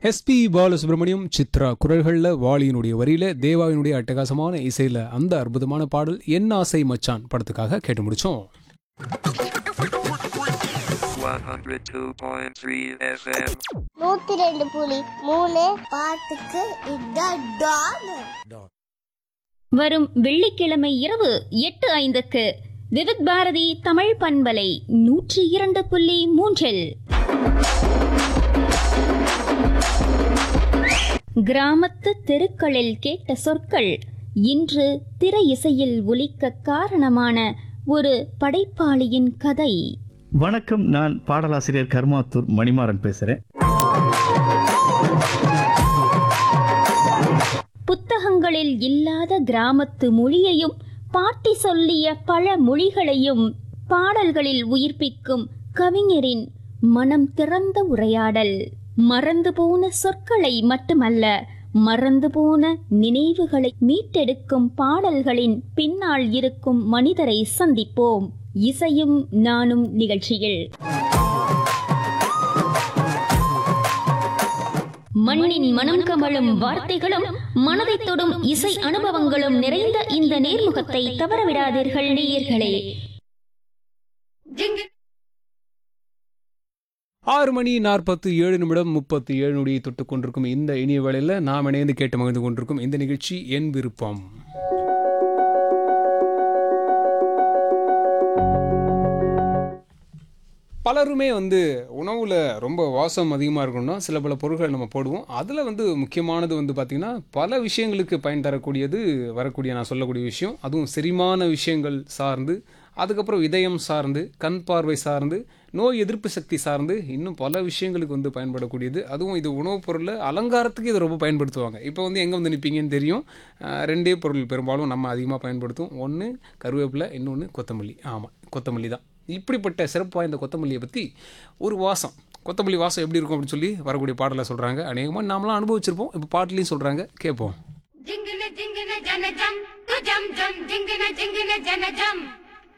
SP Balasubramaniam Chitra குரல்களில் வாலியினுடைய வரியில தேவாவினுடைய அட்டகாசமான இசையில அந்த அற்புதமான பாடல் என் ஆசை மச்சான் படத்துக்காக கேட்டு முடிச்சோம் 102.3 FM. நூத்தி ரெண்டு புலி மூணு பாட்டுக்கு இதான் டான் வரும் வெள்ளிக்கிழமை இரவு எட்டு ஐந்துக்கு விவித் பாரதி தமிழ் பண்பலை நூற்றி இரண்டு புள்ளி மூன்றில் கிராமத்து தெருக்களில் கேட்ட சொற்கள் இன்று திரை இசையில் ஒலிக்க காரணமான ஒரு படைப்பாளியின் கதை வணக்கம் நான் பாடலாசிரியர் கர்மாத்தூர் மணிமாறன் பேசுறேன் புத்தகங்களில் இல்லாத கிராமத்து மொழியையும் பாட்டி சொல்லிய பல மொழிகளையும் பாடல்களில் உயிர்ப்பிக்கும் கவிஞரின் மனம் திறந்த உரையாடல் மறந்து போன சொற்களை மட்டுமல்ல மறந்து போன நினைவுகளை மீட்டெடுக்கும் பாடல்களின் பின்னால் இருக்கும் மனிதரை சந்திப்போம் இசையும் நானும் நிகழ்ச்சியில் மண்ணின் மனம் கமழும் வார்த்தைகளும் மனதை தொடும் இசை அனுபவங்களும் நிறைந்த இந்த நேர்முகத்தை தவறவிடாதீர்கள் நேயர்களே ஆறு மணி நாற்பத்து ஏழு நிமிடம் முப்பத்தி ஏழு நொடியை தொட்டு கொண்டிருக்கும் இந்த இனிய வேளையில் நாம் இணைந்து கேட்டு மகிழ்ந்து கொண்டிருக்கும் இந்த நிகழ்ச்சி என் விருப்பம் பலருமே வந்து உணவில் ரொம்ப வாசம் அதிகமாக இருக்கணும்னா சில பல பொருட்களை நம்ம போடுவோம் அதில் வந்து முக்கியமானது வந்து பார்த்திங்கன்னா பல விஷயங்களுக்கு பயன் தரக்கூடியது வரக்கூடிய நான் சொல்லக்கூடிய விஷயம் அதுவும் செரிமான விஷயங்கள் சார்ந்து அதுக்கப்புறம் இதயம் சார்ந்து கண் பார்வை சார்ந்து நோய் எதிர்ப்பு சக்தி சார்ந்து இன்னும் பல விஷயங்களுக்கு வந்து பயன்படக்கூடியது அதுவும் இது உணவுப் பொருளில் அலங்காரத்துக்கு இதை ரொம்ப பயன்படுத்துவாங்க இப்போ வந்து எங்கே வந்து நிற்பீங்கன்னு தெரியும் அஹ் ரெண்டே பொருள் பெரும்பாலும் நம்ம அதிகமாக பயன்படுத்துவோம் ஒன்று கருவேப்பிலை இன்னொன்று கொத்தமல்லி ஆமாம் கொத்தமல்லி தான் இப்படிப்பட்ட சிறப்பு வாய்ந்த கொத்தமல்லியை பற்றி ஒரு வாசம் கொத்தமல்லி வாசம் எப்படி இருக்கும் அப்படின்னு சொல்லி வரக்கூடிய பாடலை சொல்கிறாங்க அநேகமாக நாமளாம் அனுபவிச்சிருப்போம் இப்போ பாட்டிலையும் சொல்கிறாங்க கேட்போம் జింగిన జింగిన జన జం తుజం జం జింగిన జింగిన జన జం